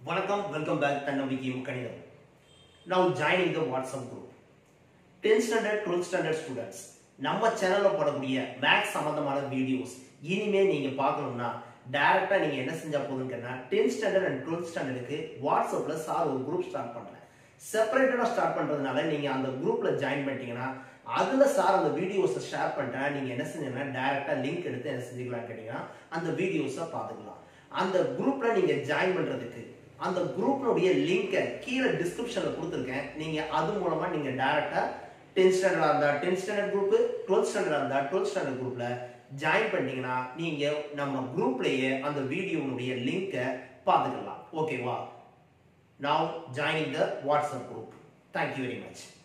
வணக்கம் welcome back தன்னம்பிக்கையும் கணிதம் now joining the WhatsApp group tenth standard twelfth standard students நம்ம சேனல்ல போடக்கூடிய மேக்ஸ் சம்பந்தமான வீடியோஸ் இனிமே நீங்க பார்க்கணும்னா டைரக்டா நீங்க என்ன செஞ்சா போதுன்னு கேட்டா டென்த் ஸ்டாண்டர்ட் அண்ட் டுவெல்த் ஸ்டாண்டர்டுக்கு வாட்ஸ்அப்ல சார் ஒரு குரூப் ஸ்டார்ட் பண்றேன் செப்பரேட்டடா ஸ்டார்ட் பண்றதுனால நீங்க அந்த குரூப்ல ஜாயின் பண்ணிட்டீங்கன்னா அதுல சார் அந்த வீடியோஸை ஷேர் பண்ணிட்டா நீங்க என்ன செஞ்சீங்கன்னா டைரக்டா லிங்க் எடுத்து என்ன செஞ்சுக்கலாம் கேட்டீங்கன்னா அந்த வீடியோஸை பார்த்துக்கலாம் அந்த குரூப்ல நீங்க ஜாயின் பண்றதுக்கு அந்த குரூப்னுடைய லிங்கை கீழே டிஸ்கிரிப்ஷன்ல கொடுத்துருக்கேன் நீங்க அது மூலமா நீங்க டைரக்டா டென்த் ஸ்டாண்டர்டா இருந்தா டென்த் ஸ்டாண்டர்ட் குரூப் டுவெல்த் ஸ்டாண்டர்டா இருந்தா டுவெல்த் ஸ்டாண்டர்ட் குரூப்ல ஜாயின் பண்ணிட்டீங்கன்னா நீங்க நம்ம குரூப்லயே அந்த வீடியோனுடைய லிங்கை பார்த்துக்கலாம் ஓகேவா now joining the WhatsApp group. Thank you very much.